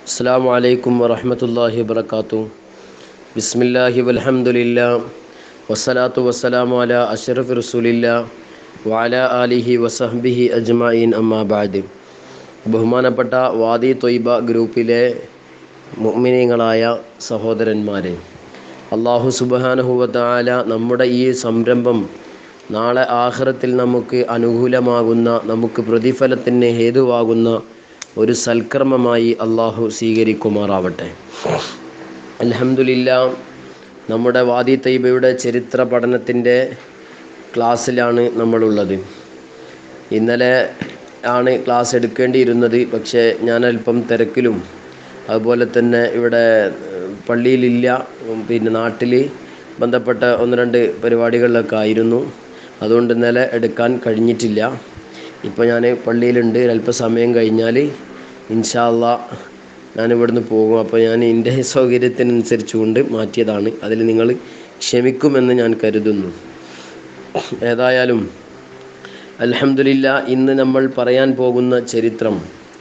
അസ്സാം വലൈക്കും വറഹമത്തല്ലാഹി വബർക്കാത്തു ബിസ്മില്ലാഹി വൽഹംദുലില്ല വസ്സലാത്തു വസ്സലാമു അല അഷ്റഫ് റസൂലില്ല വാല ആലിഹി വസഹ്ബിഹി അജ്മഈൻ അമ്മാബാദ് ബഹുമാനപ്പെട്ട വാദി തൊയ്ബ ഗ്രൂപ്പിലെ മുഅ്മിനീങ്ങളായ സഹോദരന്മാരെ അള്ളാഹു സുബാനഹുവത്താല നമ്മുടെ ഈ സംരംഭം നാളെ ആഖിറത്തിൽ നമുക്ക് അനുകൂലമാകുന്ന നമുക്ക് പ്രതിഫലത്തിന് ഹേതുവാകുന്ന ഒരു സൽക്കർമ്മമായി അള്ളാഹു സ്വീകരിക്കുമാറാവട്ടെ അലഹമുല്ല നമ്മുടെ വാദി തൈബയുടെ ചരിത്ര പഠനത്തിൻ്റെ ക്ലാസ്സിലാണ് നമ്മളുള്ളത് ഇന്നലെ ആണ് ക്ലാസ് എടുക്കേണ്ടിയിരുന്നത് പക്ഷേ ഞാൻ അല്പം തിരക്കിലും അതുപോലെ തന്നെ ഇവിടെ പള്ളിയിലില്ല പിന്നെ നാട്ടിൽ ബന്ധപ്പെട്ട ഒന്ന് രണ്ട് പരിപാടികളിലൊക്കെ ആയിരുന്നു അതുകൊണ്ട് ഇന്നലെ എടുക്കാൻ കഴിഞ്ഞിട്ടില്ല ഇപ്പോൾ ഞാൻ പള്ളിയിലുണ്ട് അല്പസമയം കഴിഞ്ഞാൽ ഇൻഷാല്ല ഞാൻ ഇവിടുന്ന് പോകും അപ്പോൾ ഞാൻ എൻ്റെ സൗകര്യത്തിനനുസരിച്ച് കൊണ്ട് മാറ്റിയതാണ് അതിൽ നിങ്ങൾ ക്ഷമിക്കുമെന്ന് ഞാൻ കരുതുന്നു ഏതായാലും അലഹമില്ല ഇന്ന് നമ്മൾ പറയാൻ പോകുന്ന ചരിത്രം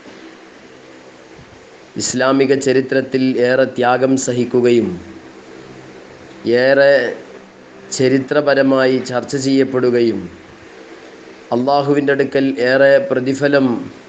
ഇസ്ലാമിക ചരിത്രത്തിൽ ഏറെ ത്യാഗം സഹിക്കുകയും ഏറെ ചരിത്രപരമായി ചർച്ച ചെയ്യപ്പെടുകയും അള്ളാഹുവിൻ്റെ അടുക്കൽ ഏറെ പ്രതിഫലം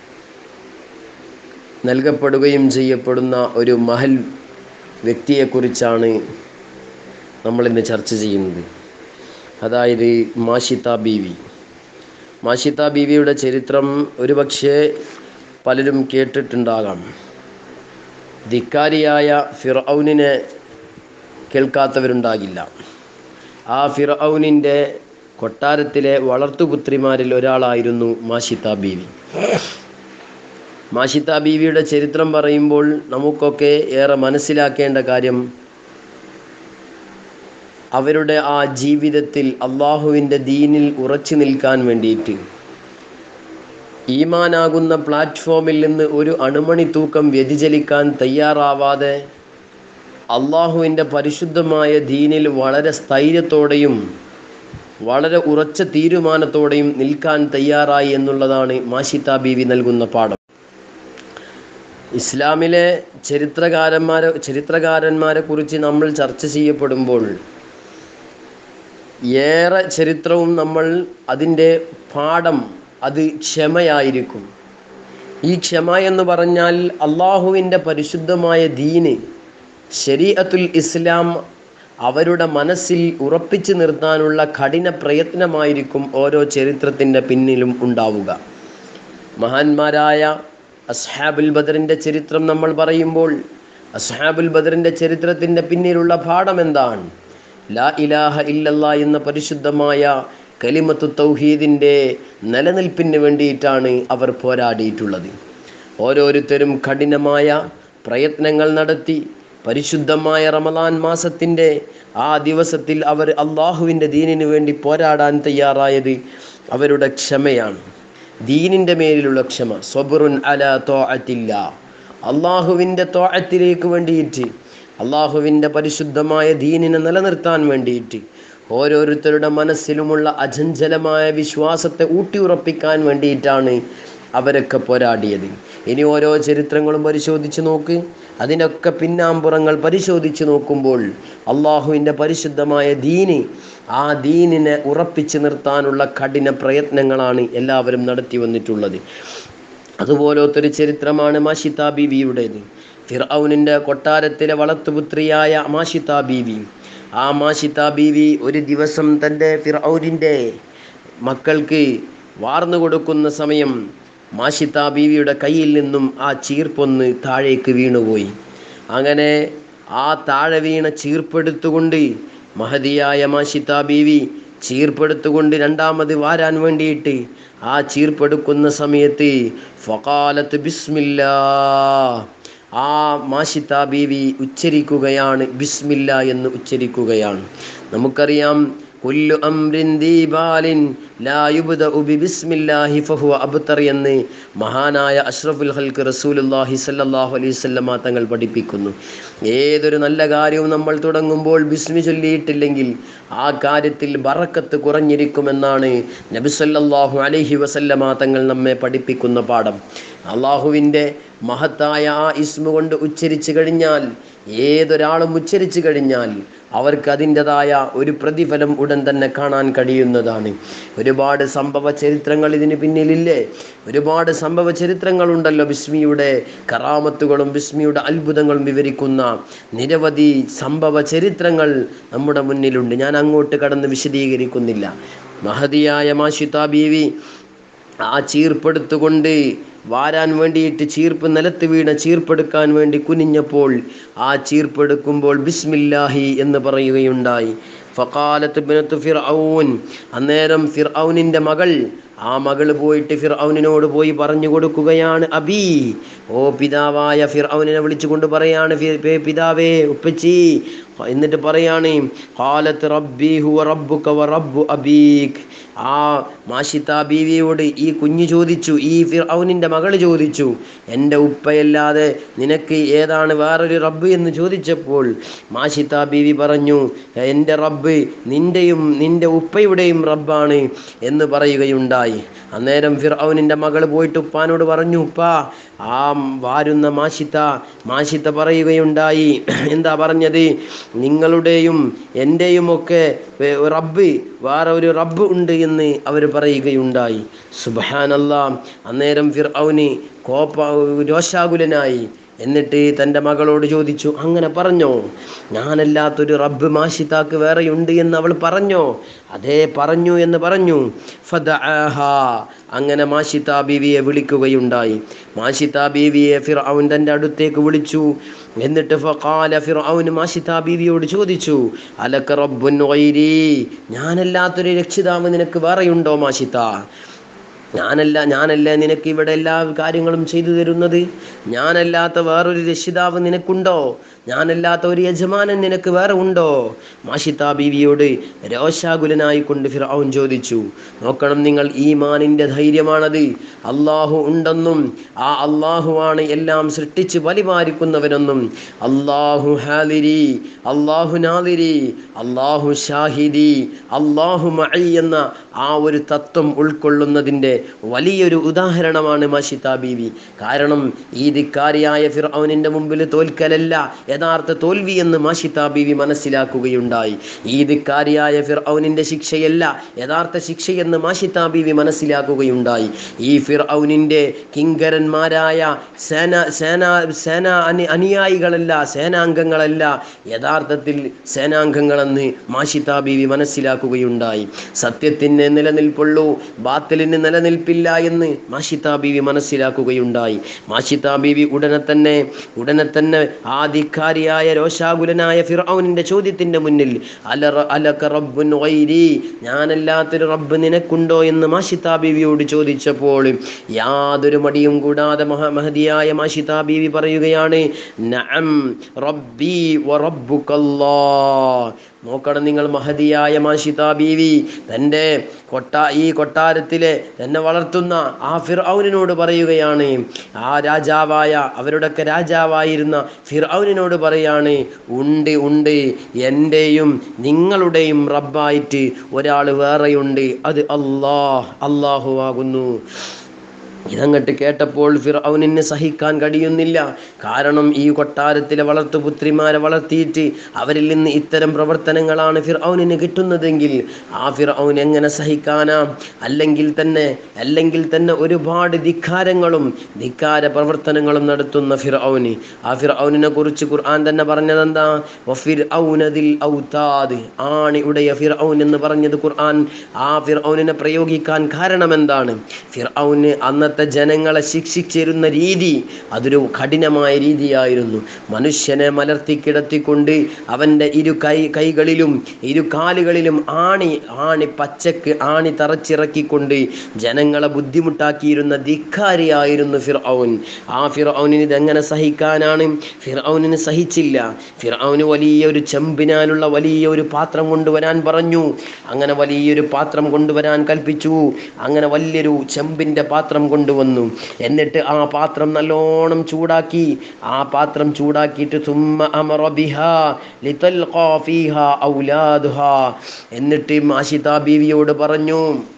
നൽകപ്പെടുകയും ചെയ്യപ്പെടുന്ന ഒരു മഹൽ വ്യക്തിയെക്കുറിച്ചാണ് നമ്മളിന്ന് ചർച്ച ചെയ്യുന്നത് അതായത് മാഷിത്ത ബീവി മാഷിത്ത ബീവിയുടെ ചരിത്രം ഒരുപക്ഷെ പലരും കേട്ടിട്ടുണ്ടാകാം ധിക്കാരിയായ ഫിറൌനിനെ കേൾക്കാത്തവരുണ്ടാകില്ല ആ ഫിറൌനിൻ്റെ കൊട്ടാരത്തിലെ വളർത്തുപുത്രിമാരിൽ ഒരാളായിരുന്നു മാഷിത്ത ബീവി മാഷിത്ത ബീവിയുടെ ചരിത്രം പറയുമ്പോൾ നമുക്കൊക്കെ ഏറെ മനസ്സിലാക്കേണ്ട കാര്യം അവരുടെ ആ ജീവിതത്തിൽ അള്ളാഹുവിൻ്റെ ദീനിൽ ഉറച്ചു നിൽക്കാൻ വേണ്ടിയിട്ട് ഈമാനാകുന്ന പ്ലാറ്റ്ഫോമിൽ നിന്ന് ഒരു അണുമണി തൂക്കം വ്യതിചലിക്കാൻ തയ്യാറാവാതെ അള്ളാഹുവിൻ്റെ പരിശുദ്ധമായ ദീനിൽ വളരെ സ്ഥൈര്യത്തോടെയും വളരെ ഉറച്ച തീരുമാനത്തോടെയും നിൽക്കാൻ തയ്യാറായി എന്നുള്ളതാണ് മാഷിത്ത ബീവി നൽകുന്ന പാഠം ഇസ്ലാമിലെ ചരിത്രകാരന്മാരെ ചരിത്രകാരന്മാരെ കുറിച്ച് നമ്മൾ ചർച്ച ചെയ്യപ്പെടുമ്പോൾ ഏറെ ചരിത്രവും നമ്മൾ അതിൻ്റെ പാഠം അത് ക്ഷമയായിരിക്കും ഈ ക്ഷമ എന്ന് പറഞ്ഞാൽ അള്ളാഹുവിൻ്റെ പരിശുദ്ധമായ ദീന് ശരീഅത്തുൽ ഇസ്ലാം അവരുടെ മനസ്സിൽ ഉറപ്പിച്ചു നിർത്താനുള്ള കഠിന പ്രയത്നമായിരിക്കും ഓരോ ചരിത്രത്തിൻ്റെ പിന്നിലും ഉണ്ടാവുക മഹാന്മാരായ അസ്ഹാബുൽ ബദറിൻ്റെ ചരിത്രം നമ്മൾ പറയുമ്പോൾ അസ്ഹാബുൽ ബദറിൻ്റെ ചരിത്രത്തിൻ്റെ പിന്നിലുള്ള പാഠം എന്താണ് ലാ ഇലാഹ ഇല്ലല്ല എന്ന പരിശുദ്ധമായ കലിമത്തു തൗഹീദിൻ്റെ നിലനിൽപ്പിന് വേണ്ടിയിട്ടാണ് അവർ പോരാടിയിട്ടുള്ളത് ഓരോരുത്തരും കഠിനമായ പ്രയത്നങ്ങൾ നടത്തി പരിശുദ്ധമായ റമദാൻ മാസത്തിൻ്റെ ആ ദിവസത്തിൽ അവർ അള്ളാഹുവിൻ്റെ ദീനിന് വേണ്ടി പോരാടാൻ തയ്യാറായത് അവരുടെ ക്ഷമയാണ് ദീനിൻ്റെ മേലിലുള്ള ക്ഷമ സ്വബറുൻ അല തോഅത്തില്ല അള്ളാഹുവിൻ്റെ തോഅത്തിലേക്ക് വേണ്ടിയിട്ട് അള്ളാഹുവിൻ്റെ പരിശുദ്ധമായ ദീനിനെ നിലനിർത്താൻ വേണ്ടിയിട്ട് ഓരോരുത്തരുടെ മനസ്സിലുമുള്ള അചഞ്ചലമായ വിശ്വാസത്തെ ഊട്ടിയുറപ്പിക്കാൻ വേണ്ടിയിട്ടാണ് അവരൊക്കെ പോരാടിയത് ഇനി ഓരോ ചരിത്രങ്ങളും പരിശോധിച്ച് നോക്ക് അതിനൊക്കെ പിന്നാമ്പുറങ്ങൾ പരിശോധിച്ച് നോക്കുമ്പോൾ അള്ളാഹുവിൻ്റെ പരിശുദ്ധമായ ദീന് ആ ദീനിനെ ഉറപ്പിച്ചു നിർത്താനുള്ള കഠിന പ്രയത്നങ്ങളാണ് എല്ലാവരും നടത്തി വന്നിട്ടുള്ളത് അതുപോലത്തെ ഒരു ചരിത്രമാണ് മാഷിത്ത ബീവിയുടേത് ഫിറൌനിൻ്റെ കൊട്ടാരത്തിലെ വളർത്തുപുത്രിയായ മാഷിത്ത ബീവി ആ മാഷിത്ത ബീവി ഒരു ദിവസം തൻ്റെ ഫിറൌനിൻ്റെ മക്കൾക്ക് വാർന്നു കൊടുക്കുന്ന സമയം മാഷിത്ത ബീവിയുടെ കയ്യിൽ നിന്നും ആ ചീർപ്പൊന്ന് താഴേക്ക് വീണുപോയി അങ്ങനെ ആ താഴെ വീണ ചീർപ്പെടുത്തുകൊണ്ട് മഹതിയായ മാഷിത്ത ബീവി ചീർപ്പെടുത്തുകൊണ്ട് രണ്ടാമത് വാരാൻ വേണ്ടിയിട്ട് ആ ചീർപ്പെടുക്കുന്ന സമയത്ത് ഫകാലത്ത് ബിസ്മില്ലാ ആ മാഷിത്ത ബീവി ഉച്ചരിക്കുകയാണ് ബിസ്മില്ല എന്ന് ഉച്ചരിക്കുകയാണ് നമുക്കറിയാം കുല്ലു അംരിൻ ദീപാലിൻ ലാ യുബ്ദഉ ബിസ്മില്ലാഹി ഫഹുവ അബ്തർ എന്ന് മഹാനായ അഷ്റഫുൽ ഹൽക്ക് റസൂലുള്ളാഹി സ്വല്ലല്ലാഹു അലൈഹി വസല്ലമ തങ്ങൾ പഠിപ്പിക്കുന്നു ഏതൊരു നല്ല കാര്യവും നമ്മൾ തുടങ്ങുമ്പോൾ ബിസ്മി ചൊല്ലിയിട്ടില്ലെങ്കിൽ ആ കാര്യത്തിൽ ബറക്കത്ത് കുറഞ്ഞിരിക്കുമെന്നാണ് നബി സല്ലല്ലാഹു അലൈഹി വസല്ലമ തങ്ങൾ നമ്മെ പഠിപ്പിക്കുന്ന പാഠം അള്ളാഹുവിൻ്റെ മഹത്തായ ആ ഇസ്മ കൊണ്ട് ഉച്ചരിച്ചു കഴിഞ്ഞാൽ ഏതൊരാളും ഉച്ചരിച്ചു കഴിഞ്ഞാൽ അവർക്ക് അതിൻ്റെതായ ഒരു പ്രതിഫലം ഉടൻ തന്നെ കാണാൻ കഴിയുന്നതാണ് ഒരുപാട് സംഭവ ചരിത്രങ്ങൾ ഇതിന് പിന്നിലില്ലേ ഒരുപാട് സംഭവ ചരിത്രങ്ങളുണ്ടല്ലോ ബിസ്മിയുടെ കറാമത്തുകളും ബിസ്മിയുടെ അത്ഭുതങ്ങളും വിവരിക്കുന്ന നിരവധി സംഭവ ചരിത്രങ്ങൾ നമ്മുടെ മുന്നിലുണ്ട് ഞാൻ അങ്ങോട്ട് കടന്ന് വിശദീകരിക്കുന്നില്ല മഹതിയായ മാഷിത്ത ബീവി ആ ചീർപ്പെടുത്തുകൊണ്ട് വാരാൻ വേണ്ടിയിട്ട് ചീർപ്പ് നിലത്ത് വീണ ചീർപ്പെടുക്കാൻ വേണ്ടി കുനിഞ്ഞപ്പോൾ ആ ചീർപ്പെടുക്കുമ്പോൾ ബിസ്മില്ലാഹി എന്ന് പറയുകയുണ്ടായി ഫക്കാലത്ത് ബിനത്ത് ഫിർ അന്നേരം ഫിർ മകൾ ആ മകൾ പോയിട്ട് ഫിർ ഔനിനോട് പോയി പറഞ്ഞു കൊടുക്കുകയാണ് അബി ഓ പിതാവായ ഫിർ ഔനിനെ വിളിച്ചുകൊണ്ട് പറയാണ് "ഫി- പേ- പിതാവേ ഉപ്പച്ചി എന്നിട്ട് പറയാണ് കാലത്ത് റബ്ബി ഹുവ റബ്ബുക വ റബ്ബു അബീക് ആ മാഷിത്ത ബീവിയോട് ഈ കുഞ്ഞു ചോദിച്ചു ഈ ഫിർഔനിൻ്റെ മകൾ ചോദിച്ചു എൻ്റെ ഉപ്പയല്ലാതെ നിനക്ക് ഏതാണ് വേറൊരു റബ്ബ് എന്ന് ചോദിച്ചപ്പോൾ മാഷിത്ത ബീവി പറഞ്ഞു എൻ്റെ റബ്ബ് നിൻ്റെയും നിൻ്റെ ഉപ്പയുടെയും റബ്ബാണ് എന്ന് പറയുകയുണ്ടായി അന്നേരം ഫിർഔനിൻ്റെ മകൾ പോയിട്ട് ഉപ്പാനോട് പറഞ്ഞു ഉപ്പാ ആ വാരുന്ന മാഷിത്ത മാഷിത്ത പറയുകയുണ്ടായി എന്താ പറഞ്ഞത് നിങ്ങളുടെയും എൻ്റെയും ഒക്കെ വേ- റബ്ബ് വേറെ ഒരു റബ്ബ് ഉണ്ട് എന്ന് അവർ പറയുകയുണ്ടായി സുബഹാനല്ല അന്നേരം ഫിർ കോപ്പ രോഷാകുലനായി എന്നിട്ട് തൻ്റെ മകളോട് ചോദിച്ചു അങ്ങനെ പറഞ്ഞോ ഞാനല്ലാത്തൊരു റബ്ബ് മാഷിത്താക്ക് വേറെയുണ്ട് എന്ന് അവൾ പറഞ്ഞോ അതേ പറഞ്ഞു എന്ന് പറഞ്ഞു ഫദഅഹ. അങ്ങനെ മാഷിത്ത ബീവിയെ വിളിക്കുകയുണ്ടായി മാഷിത്ത ബീവിയെ ഫിർ തൻ്റെ അടുത്തേക്ക് വിളിച്ചു എന്നിട്ട് ഫഖാല ഫിർ മാഷിത്ത ബീവിയോട് ചോദിച്ചു അലക്ക റബ്ബുൻ ഗൈരി ഞാനല്ലാത്തൊരു രക്ഷിതാവ് നിനക്ക് വേറെയുണ്ടോ മാഷിത്ത ഞാനല്ല ഞാനല്ല നിനക്ക് ഇവിടെ എല്ലാ കാര്യങ്ങളും ചെയ്തു തരുന്നത് ഞാനല്ലാത്ത വേറൊരു രക്ഷിതാവ് നിനക്കുണ്ടോ ഞാനല്ലാത്ത ഒരു യജമാനൻ നിനക്ക് വേറെ ഉണ്ടോ മാഷിത്ത ബീവിയോട് രോഷാകുലനായി കൊണ്ട് ഫിറൌൻ ചോദിച്ചു നോക്കണം നിങ്ങൾ ഈമാനിൻ്റെ ധൈര്യമാണത് അള്ളാഹു ഉണ്ടെന്നും ആ അള്ളാഹുവാണ് എല്ലാം സൃഷ്ടിച്ച് പരിപാലിക്കുന്നവനെന്നും അള്ളാഹു ഹാലിരി അള്ളാഹു നാദിരി അള്ളാഹു ഷാഹിദി അള്ളാഹു മഅി എന്ന ആ ഒരു തത്വം ഉൾക്കൊള്ളുന്നതിൻ്റെ വലിയൊരു ഉദാഹരണമാണ് മാഷിത്ത ബീവി കാരണം ഈ ധിക്കാരിയായ ഫിർഔനിൻ്റെ മുമ്പിൽ തോൽക്കലല്ല യഥാർത്ഥ തോൽവി എന്ന് മാഷിത്ത ബീവി മനസ്സിലാക്കുകയുണ്ടായി ഈ ധിക്കാരിയായ ഫിർഔനിൻ്റെ ശിക്ഷയല്ല യഥാർത്ഥ ശിക്ഷയെന്ന് മാഷിത്ത ബീവി മനസ്സിലാക്കുകയുണ്ടായി ഈ ഫിർഔനിൻ്റെ കിങ്കരന്മാരായ സേന സേന സേന അനി അനുയായികളല്ല സേനാംഗങ്ങളല്ല യഥാർത്ഥത്തിൽ സേനാംഗങ്ങളെന്ന് മാഷിത്ത ബീവി മനസ്സിലാക്കുകയുണ്ടായി സത്യത്തിന് നിലനിൽപ്പുള്ളൂ ബാത്തിലിന് നിലനിൽപ്പില്ല എന്ന് മാഷിത്ത ബീവി മനസ്സിലാക്കുകയുണ്ടായി മാഷിത്ത ബീവി ഉടനെ തന്നെ ഉടനെ തന്നെ ആ ധിക്കാരിയായ രോഷാകുലനായ ഫിർഔനിന്റെ ചോദ്യത്തിന്റെ മുന്നിൽ അല അലക റബ്ബുൻ ഗൈരി ഞാനല്ലാത്തൊരു റബ്ബ് നിനക്കുണ്ടോ എന്ന് മാഷിത്ത ബീവിയോട് ചോദിച്ചപ്പോൾ യാതൊരു മടിയും കൂടാതെ മഹ മഹതിയായ മാഷിത്ത ബീവി പറയുകയാണ് നഅം റബ്ബി വ റബ്ബുക്കല്ലാ നോക്കണം നിങ്ങൾ മഹതിയായ മാഷിത ബീവി തൻ്റെ കൊട്ടാ ഈ കൊട്ടാരത്തിലെ തന്നെ വളർത്തുന്ന ആ ഫിർഔനിനോട് പറയുകയാണ് ആ രാജാവായ അവരുടെയൊക്കെ രാജാവായിരുന്ന ഫിർഔനിനോട് പറയാണ് ഉണ്ട് ഉണ്ട് എൻ്റെയും നിങ്ങളുടെയും റബ്ബായിട്ട് ഒരാൾ വേറെയുണ്ട് അത് അല്ലാഹ് അള്ളാഹു ആകുന്നു ഇതങ്ങട്ട് കേട്ടപ്പോൾ ഫിർഔനിന് സഹിക്കാൻ കഴിയുന്നില്ല കാരണം ഈ കൊട്ടാരത്തിലെ വളർത്തുപുത്രിമാരെ വളർത്തിയിട്ട് അവരിൽ നിന്ന് ഇത്തരം പ്രവർത്തനങ്ങളാണ് ഫിർഔനിന് കിട്ടുന്നതെങ്കിൽ ആ ഫിർഔൻ എങ്ങനെ സഹിക്കാനാ അല്ലെങ്കിൽ തന്നെ അല്ലെങ്കിൽ തന്നെ ഒരുപാട് ധിക്കാരങ്ങളും ധിക്കാര പ്രവർത്തനങ്ങളും നടത്തുന്ന ഫിർഔന് ആ ഫിർഔനിനെ കുറിച്ച് ഖുർആൻ തന്നെ പറഞ്ഞതെന്താ വഫിർഔനദിൽ ഔതാദ് ആണി ഉടയ ഫിർഔൻ എന്ന് പറഞ്ഞത് ഖുർആൻ ആ ഫിർഔനിനെ പ്രയോഗിക്കാൻ കാരണം എന്താണ് ഫിർഔന് അന്നത്തെ ജനങ്ങളെ ശിക്ഷിച്ചിരുന്ന രീതി അതൊരു കഠിനമായ രീതിയായിരുന്നു മനുഷ്യനെ മലർത്തി കിടത്തിക്കൊണ്ട് അവൻ്റെ ഇരു കൈ കൈകളിലും ഇരു കാലുകളിലും ആണി ആണി പച്ചക്ക് ആണി തറച്ചിറക്കിക്കൊണ്ട് ജനങ്ങളെ ബുദ്ധിമുട്ടാക്കിയിരുന്ന ധിക്കാരിയായിരുന്നു ഫിർഔൻ ആ ഫിർഔനിന് ഇതെങ്ങനെ സഹിക്കാനാണ് ഫിർഔനിന് സഹിച്ചില്ല ഫിർഔന് വലിയ ഒരു ചെമ്പിനാലുള്ള വലിയ ഒരു പാത്രം കൊണ്ടുവരാൻ പറഞ്ഞു അങ്ങനെ വലിയൊരു പാത്രം കൊണ്ടുവരാൻ കൽപ്പിച്ചു അങ്ങനെ വലിയൊരു ചെമ്പിൻ്റെ പാത്രം കൊണ്ടുവന്നു എന്നിട്ട് ആ പാത്രം നല്ലോണം ചൂടാക്കി ആ പാത്രം ചൂടാക്കിയിട്ട് സുമ്മ അമറ ബിഹാ ലിതൽഖാ ഫീഹാ ഔലാദുഹാ എന്നിട്ട് മാഷിത ബീവിയോട് പറഞ്ഞു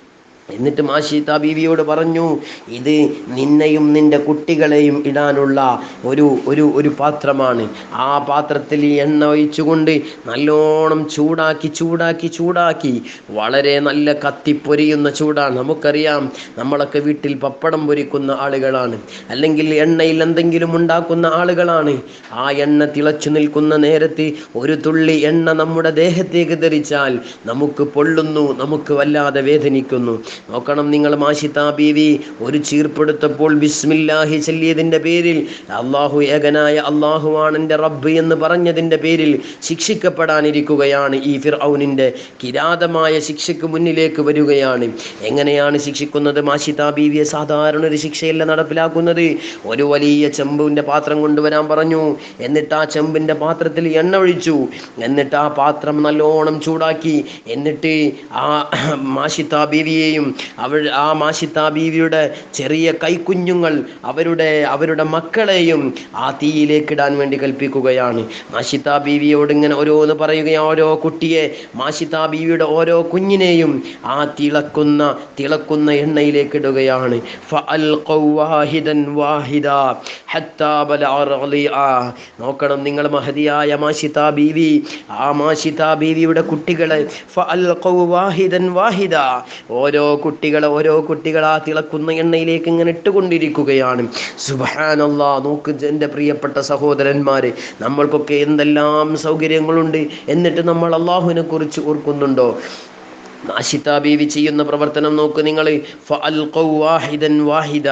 എന്നിട്ട് മാഷിത്ത ബീവിയോട് പറഞ്ഞു ഇത് നിന്നെയും നിന്റെ കുട്ടികളെയും ഇടാനുള്ള ഒരു ഒരു ഒരു പാത്രമാണ് ആ പാത്രത്തിൽ ഈ എണ്ണ ഒഴിച്ചുകൊണ്ട് നല്ലോണം ചൂടാക്കി ചൂടാക്കി ചൂടാക്കി വളരെ നല്ല കത്തിപ്പൊരിയുന്ന ചൂടാണ് നമുക്കറിയാം നമ്മളൊക്കെ വീട്ടിൽ പപ്പടം പൊരിക്കുന്ന ആളുകളാണ് അല്ലെങ്കിൽ എണ്ണയിൽ എന്തെങ്കിലും ഉണ്ടാക്കുന്ന ആളുകളാണ് ആ എണ്ണ തിളച്ചു നിൽക്കുന്ന നേരത്ത് ഒരു തുള്ളി എണ്ണ നമ്മുടെ ദേഹത്തേക്ക് ധരിച്ചാൽ നമുക്ക് പൊള്ളുന്നു നമുക്ക് വല്ലാതെ വേദനിക്കുന്നു നോക്കണം നിങ്ങൾ മാഷിത്ത ബീവി ഒരു ചീർപ്പെടുത്തപ്പോൾ ബിസ്മില്ലാഹി ചൊല്ലിയതിൻ്റെ പേരിൽ അള്ളാഹു ഏകനായ അള്ളാഹുവാണ് എൻ്റെ റബ്ബ് എന്ന് പറഞ്ഞതിൻ്റെ പേരിൽ ശിക്ഷിക്കപ്പെടാനിരിക്കുകയാണ് ഈ ഫിർഔനിൻ്റെ കിരാതമായ ശിക്ഷയ്ക്ക് മുന്നിലേക്ക് വരികയാണ് എങ്ങനെയാണ് ശിക്ഷിക്കുന്നത് മാഷിത്ത ബീവിയെ സാധാരണ ഒരു ശിക്ഷയല്ല നടപ്പിലാക്കുന്നത് ഒരു വലിയ ചെമ്പിൻ്റെ പാത്രം കൊണ്ടുവരാൻ പറഞ്ഞു എന്നിട്ട് ആ ചെമ്പിൻ്റെ പാത്രത്തിൽ എണ്ണ ഒഴിച്ചു എന്നിട്ട് ആ പാത്രം നല്ലോണം ചൂടാക്കി എന്നിട്ട് ആ മാഷിത്ത ബീവിയെയും അവൾ ആ മാഷിത്ത ബീവിയുടെ ചെറിയ കൈക്കുഞ്ഞുങ്ങൾ അവരുടെ അവരുടെ മക്കളെയും ആ തീയിലേക്ക് ഇടാൻ വേണ്ടി കൽപ്പിക്കുകയാണ് മാഷിത്ത ബീവിയോട് ഇങ്ങനെ ഓരോന്ന് പറയുകയാണ് ഓരോ കുട്ടിയെ മാഷിത്ത ബീവിയുടെ ഓരോ കുഞ്ഞിനെയും ആ തിളക്കുന്ന തിളക്കുന്ന എണ്ണയിലേക്ക് ഇടുകയാണ് ഫഅൽഖൗ വാഹിദൻ വാഹിദ ഹത്താ ബലഅ റളിഅ. നോക്കണം നിങ്ങൾ മഹതിയായ മാഷിത്ത ബീവി ആ മാഷിത്ത ബീവിയുടെ കുട്ടികളെ ഫഅൽഖൗ വാഹിദൻ വാഹിദ ഓരോ കുട്ടികളെ ഓരോ കുട്ടികൾ ആ തിളക്കുന്ന എണ്ണയിലേക്ക് ഇങ്ങനെ ഇട്ടുകൊണ്ടിരിക്കുകയാണ് സുബഹാനല്ലാ നോക്ക് എൻ്റെ പ്രിയപ്പെട്ട സഹോദരന്മാരെ നമ്മൾക്കൊക്കെ എന്തെല്ലാം സൗകര്യങ്ങളുണ്ട് എന്നിട്ട് നമ്മൾ അള്ളാഹുവിനെ കുറിച്ച് ഓർക്കുന്നുണ്ടോ നാശിത ബീവി ചെയ്യുന്ന പ്രവർത്തനം നോക്ക് നിങ്ങൾ വാഹിദൻ വാഹിദ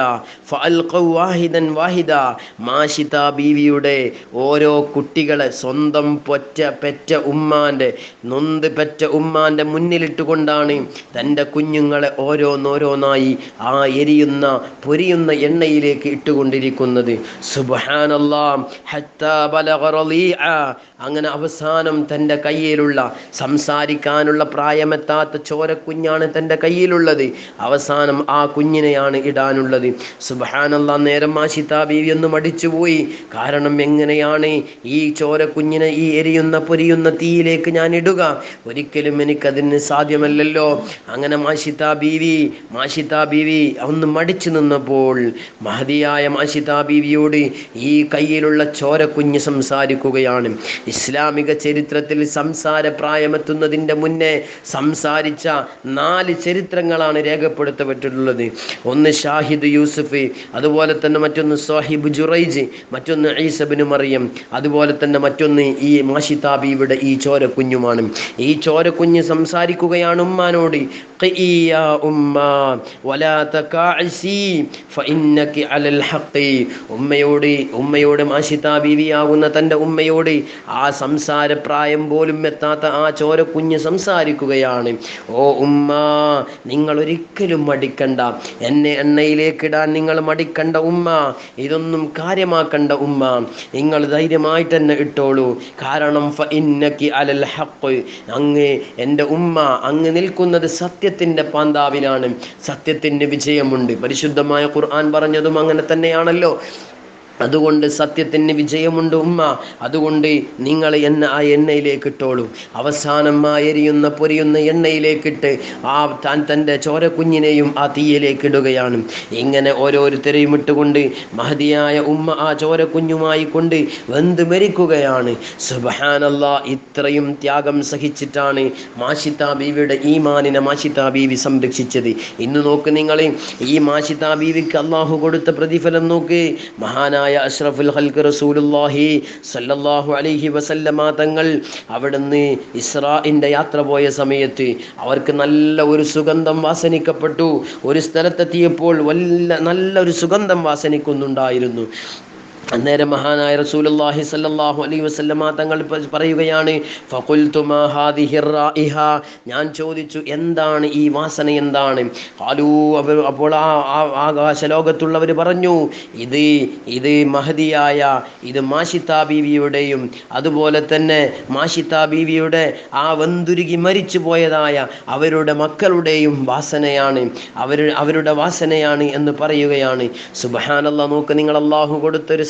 വാഹിദൻ വാഹിദ മാഷിത ബീവിയുടെ ഓരോ കുട്ടികളെ സ്വന്തം പൊറ്റ പെറ്റ ഉമ്മാൻ്റെ നൊന്ത് പെറ്റ ഉമ്മാൻ്റെ മുന്നിലിട്ടുകൊണ്ടാണ് തൻ്റെ കുഞ്ഞുങ്ങളെ ഓരോന്നോരോന്നായി ആ എരിയുന്ന പൊരിയുന്ന എണ്ണയിലേക്ക് ഇട്ടുകൊണ്ടിരിക്കുന്നത് സുബ്ഹാനല്ലാഹ് ഹത്താ ബലഗ റളീഅ. അങ്ങനെ അവസാനം തൻ്റെ കയ്യിലുള്ള സംസാരിക്കാനുള്ള പ്രായമെത്താത്ത ചോരക്കുഞ്ഞാണ് തൻ്റെ കയ്യിലുള്ളത് അവസാനം ആ കുഞ്ഞിനെയാണ് ഇടാനുള്ളത് സുബഹാനല്ല നേരം മാഷിത്ത ബീവി ഒന്ന് മടിച്ചുപോയി കാരണം എങ്ങനെയാണ് ഈ ചോരക്കുഞ്ഞിനെ ഈ എരിയുന്ന പൊരിയുന്ന തീയിലേക്ക് ഞാൻ ഇടുക ഒരിക്കലും എനിക്കതിന് സാധ്യമല്ലല്ലോ അങ്ങനെ മാഷിത്ത ബീവി മാഷിത്ത ബീവി ഒന്ന് മടിച്ചു നിന്നപ്പോൾ മഹതിയായ മാഷിത്ത ബീവിയോട് ഈ കയ്യിലുള്ള ചോരക്കുഞ്ഞ് സംസാരിക്കുകയാണ് ഇസ്ലാമിക ചരിത്രത്തിൽ സംസാര പ്രായമെത്തുന്നതിൻ്റെ മുന്നേ സംസാരിച്ച നാല് ചരിത്രങ്ങളാണ് രേഖപ്പെടുത്തപ്പെട്ടിട്ടുള്ളത് ഒന്ന് ഷാഹിദ് യൂസുഫ് അതുപോലെ തന്നെ മറ്റൊന്ന് സാഹിബ് ജുറൈജ് മറ്റൊന്ന് ഈസബിന് മറിയം അതുപോലെ തന്നെ മറ്റൊന്ന് ഈ മാഷിതാബിയുടെ ഈ ചോരക്കുഞ്ഞുമാണ് ഈ ചോരക്കുഞ്ഞ് സംസാരിക്കുകയാണ് ഉമ്മാനോട് "ഖിഇ യാ ഉമ്മ വലാ തകാഇസി ഫഇന്നകി അലൽ ഹഖി." ഉമ്മയോട് ഉമ്മയോട് മാഷിത ബീവിയാകുന്ന തൻ്റെ ഉമ്മയോട് ആ സംസാര പ്രായം പോലും എത്താത്ത ആ ചോരക്കുഞ്ഞ് സംസാരിക്കുകയാണ് ഓ ഉമ്മ നിങ്ങൾ ഒരിക്കലും മടിക്കണ്ട എന്നെ എണ്ണയിലേക്കിടാൻ നിങ്ങൾ മടിക്കണ്ട ഉമ്മ ഇതൊന്നും കാര്യമാക്കണ്ട ഉമ്മ നിങ്ങൾ ധൈര്യമായിട്ട് തന്നെ ഇട്ടോളൂ കാരണം ഫ ഇന്നക്കി അലൽ ഹഖ് അങ്ങ് എൻ്റെ ഉമ്മ അങ്ങ് നിൽക്കുന്നത് സത്യത്തിൻ്റെ പാന്താവിലാണ് സത്യത്തിൻ്റെ വിജയമുണ്ട് പരിശുദ്ധമായ ഖുർആൻ പറഞ്ഞതും അങ്ങനെ തന്നെയാണല്ലോ അതുകൊണ്ട് സത്യത്തിന് വിജയമുണ്ട് ഉമ്മ അതുകൊണ്ട് നിങ്ങൾ എന്നെ ആ എണ്ണയിലേക്ക് ഇട്ടോളൂ അവസാനം ആ എരിയുന്ന പൊരിയുന്ന എണ്ണയിലേക്കിട്ട് ആ താൻ തൻ്റെ ചോരക്കുഞ്ഞിനെയും ആ തീയിലേക്ക് ഇടുകയാണ് ഇങ്ങനെ ഓരോരുത്തരെയും ഇട്ടുകൊണ്ട് മഹതിയായ ഉമ്മ ആ ചോരക്കുഞ്ഞുമായി കൊണ്ട് വെന്ത് മരിക്കുകയാണ് സുബഹാനല്ലാ ഇത്രയും ത്യാഗം സഹിച്ചിട്ടാണ് മാഷിത്ത ബീവിയുടെ ഈമാനിനെ മാഷിത്ത ബീവി സംരക്ഷിച്ചത് ഇന്ന് നോക്ക് നിങ്ങൾ ഈ മാഷിത്ത ബീവിക്ക് അള്ളാഹു കൊടുത്ത പ്രതിഫലം നോക്ക് മഹാനായ അഷ്റഫുൽ ഹൽക്ക് റസൂലുല്ലാഹി സല്ലല്ലാഹു അലൈഹി വസല്ലമ തങ്ങൾ അവിടുന്ന് ഇസ്രാഇൻ്റെ യാത്ര പോയ സമയത്ത് അവർക്ക് നല്ല ഒരു സുഗന്ധം വാസനിക്കപ്പെട്ടു ഒരു സ്ഥലത്തെത്തിയപ്പോൾ വല്ല നല്ലൊരു സുഗന്ധം വാസനിക്കുന്നുണ്ടായിരുന്നു അന്നേരം മഹാനായ റസൂലുള്ളാഹി സ്വല്ലല്ലാഹു അലൈഹി വസല്ലമ തങ്ങൾ പ- പറയുകയാണ് ഫഖുൽതു മാ ഹാദിഹി റായിഹ ഞാൻ ചോദിച്ചു എന്താണ് ഈ വാസന എന്താണ് ഖാലൂ അവർ അപ്പോൾ ആ ആ- ആകാശ ലോകത്തുള്ളവർ പറഞ്ഞു ഇത് ഇത് മഹദിയായ ഇത് മാഷിത്ത ബീവിയുടെയും അതുപോലെ തന്നെ മാഷിത്ത ബീവിയുടെ ആ വെന്തുരുകി മരിച്ചു പോയതായ അവരുടെ മക്കളുടെയും വാസനയാണ് അവർ അവരുടെ വാസനയാണ് എന്ന് പറയുകയാണ് സുബഹാനല്ലാ നോക്ക് നിങ്ങൾ അള്ളാഹു കൊടുത്തൊരു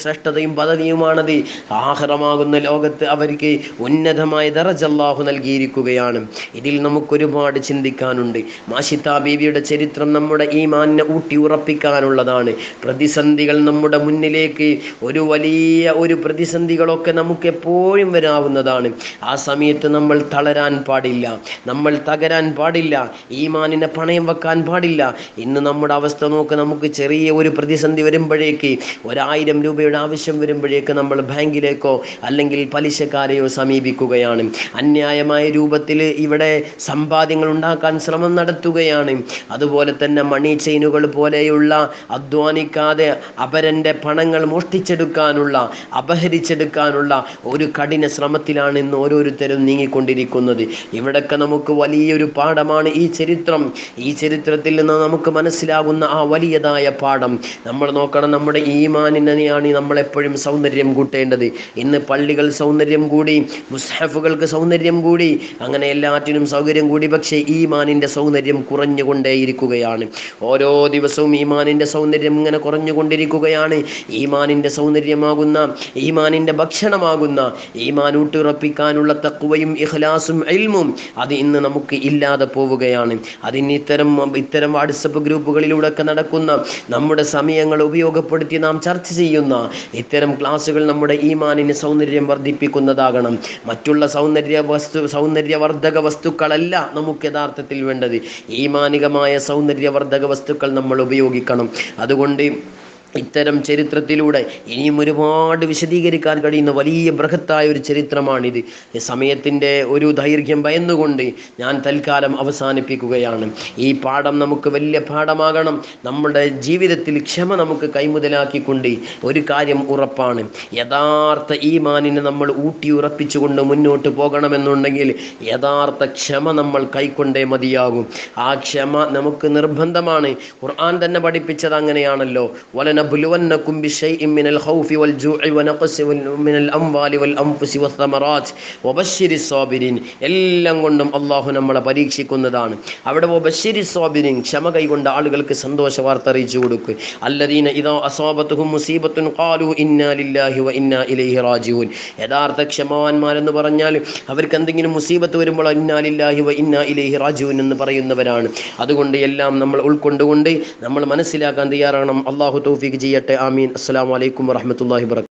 ശ്രേഷ്ഠതയും പദവിയുമാണത് ആഹ്റമാകുന്ന ലോകത്ത് അവർക്ക് ഉന്നതമായ ദറജ അല്ലാഹു നൽകിയിരിക്കുകയാണ് ഇതിൽ നമുക്കൊരുപാട് ചിന്തിക്കാനുണ്ട് മാഷിത്ത ബീവിയുടെ ചരിത്രം നമ്മുടെ ഈമാനിനെ ഊട്ടി ഉറപ്പിക്കാനുള്ളതാണ് പ്രതിസന്ധികൾ നമ്മുടെ മുന്നിലേക്ക് ഒരു വലിയ ഒരു പ്രതിസന്ധികളൊക്കെ നമുക്ക് എപ്പോഴും വരാവുന്നതാണ് ആ സമയത്ത് നമ്മൾ തളരാൻ പാടില്ല നമ്മൾ തകരാൻ പാടില്ല ഈമാനിനെ പണയം വെക്കാൻ പാടില്ല ഇന്ന് നമ്മുടെ അവസ്ഥ നോക്ക് നമുക്ക് ചെറിയ ഒരു പ്രതിസന്ധി വരുമ്പോഴേക്ക് ഒരായിരം രൂപയുടെ ആവശ്യം വരുമ്പോഴേക്ക് നമ്മൾ ബാങ്കിലേക്കോ അല്ലെങ്കിൽ പലിശക്കാരെയോ സമീപിക്കുകയാണ് അന്യായമായ രൂപത്തിൽ ഇവിടെ സമ്പാദ്യങ്ങൾ ഉണ്ടാക്കാൻ ശ്രമം നടത്തുകയാണ് അതുപോലെ തന്നെ മണി ചെയിനുകൾ പോലെയുള്ള അധ്വാനിക്കാതെ അപരൻ്റെ പണങ്ങൾ മോഷ്ടിച്ചെടുക്കാനുള്ള അപഹരിച്ചെടുക്കാനുള്ള ഒരു കഠിന ശ്രമത്തിലാണ് ഇന്ന് ഓരോരുത്തരും നീങ്ങിക്കൊണ്ടിരിക്കുന്നത് ഇവിടൊക്കെ നമുക്ക് വലിയൊരു പാഠമാണ് ഈ ചരിത്രം ഈ ചരിത്രത്തിൽ നിന്ന് നമുക്ക് മനസ്സിലാകുന്ന ആ വലിയതായ പാഠം നമ്മൾ നോക്കണം നമ്മുടെ ഈമാനിനെയാണ് നമ്മൾ എപ്പോഴും സൗന്ദര്യം കൂട്ടേണ്ടത് ഇന്ന് പള്ളികൾ സൗന്ദര്യം കൂടി മുസ്ഹഫുകൾക്ക് സൗന്ദര്യം കൂടി അങ്ങനെ എല്ലാറ്റിനും സൗകര്യം കൂടി പക്ഷേ ഈമാനിൻ്റെ സൗന്ദര്യം കുറഞ്ഞുകൊണ്ടേയിരിക്കുകയാണ് ഓരോ ദിവസവും ഈമാനിൻ്റെ സൗന്ദര്യം ഇങ്ങനെ കുറഞ്ഞുകൊണ്ടിരിക്കുകയാണ് ഈമാനിൻ്റെ സൗന്ദര്യമാകുന്ന ഈമാനിൻ്റെ ഭക്ഷണമാകുന്ന ഈമാൻ ഊട്ടിയുറപ്പിക്കാനുള്ള തക്കുവയും ഇഖ്ലാസും ഇൽമും അത് ഇന്ന് നമുക്ക് ഇല്ലാതെ പോവുകയാണ് അതിന് ഇത്തരം ഇത്തരം വാട്സപ്പ് ഗ്രൂപ്പുകളിലൂടെ ഒക്കെ നടക്കുന്ന നമ്മുടെ സമയങ്ങൾ ഉപയോഗപ്പെടുത്തി നാം ചർച്ച ചെയ്യുന്ന ഇത്തരം ക്ലാസ്സുകൾ നമ്മുടെ ഈമാനിന് സൗന്ദര്യം വർദ്ധിപ്പിക്കുന്നതാകണം മറ്റുള്ള സൗന്ദര്യ വസ്തു സൗന്ദര്യവർദ്ധക വസ്തുക്കളല്ല നമുക്ക് യഥാർത്ഥത്തിൽ വേണ്ടത് ഈമാനികമായ സൗന്ദര്യവർദ്ധക വസ്തുക്കൾ നമ്മൾ ഉപയോഗിക്കണം അതുകൊണ്ട് ഇത്തരം ചരിത്രത്തിലൂടെ ഇനിയും ഒരുപാട് വിശദീകരിക്കാൻ കഴിയുന്ന വലിയ ബൃഹത്തായ ഒരു ചരിത്രമാണിത് ഈ സമയത്തിൻ്റെ ഒരു ദൈർഘ്യം ഭയന്നുകൊണ്ട് ഞാൻ തൽക്കാലം അവസാനിപ്പിക്കുകയാണ് ഈ പാഠം നമുക്ക് വലിയ പാഠമാകണം നമ്മുടെ ജീവിതത്തിൽ ക്ഷമ നമുക്ക് കൈമുതലാക്കിക്കൊണ്ട് ഒരു കാര്യം ഉറപ്പാണ് യഥാർത്ഥ ഈ മാനിനെ നമ്മൾ ഊട്ടി ഉറപ്പിച്ചുകൊണ്ട് മുന്നോട്ട് പോകണമെന്നുണ്ടെങ്കിൽ യഥാർത്ഥ ക്ഷമ നമ്മൾ കൈക്കൊണ്ടേ മതിയാകും ആ ക്ഷമ നമുക്ക് നിർബന്ധമാണ് ഖുർആൻ തന്നെ പഠിപ്പിച്ചത് അങ്ങനെയാണല്ലോ ولنبلونكم بشيء من الخوف والجوع ونقص من الأموال والأنفس والثمرات وبشر الصابرين എല്ലാം കൊണ്ടും അള്ളാഹു നമ്മളെ പരീക്ഷിക്കുന്നതാണ് അവിടെ ബഷീരി സ്വാബിരിൻ ക്ഷമ കൈകൊണ്ട് ആളുകൾക്ക് സന്തോഷ വാർത്ത അറിയിച്ചു കൊടുക്കുക അല്ലദീന ഇതാ അസ്വാബത്തുഹും മുസീബത്തുൻ ഖാലു ഇന്നാ ലില്ലാഹി വ ഇന്നാ ഇലൈഹി റാജിഊൻ യഥാർത്ഥ ക്ഷമവാന്മാരെന്ന് പറഞ്ഞാൽ അവർക്ക് എന്തെങ്കിലും മുസീബത്ത് വരുമ്പോൾ ഇന്നാ ലില്ലാഹി വ ഇന്നാ ഇലൈഹി റാജിഊൻ എന്ന് പറയുന്നവരാണ് അതുകൊണ്ട് എല്ലാം നമ്മൾ ഉൾക്കൊണ്ടുകൊണ്ട് നമ്മൾ മനസ്സിലാക്കാൻ തയ്യാറാകണം അള്ളാഹു തൗഫീഖ് ചെയ്യട്ടെ ആമീൻ അസ്സലാമു അലൈക്കും വറഹ്മത്തുള്ളാഹി വബറകാതുഹു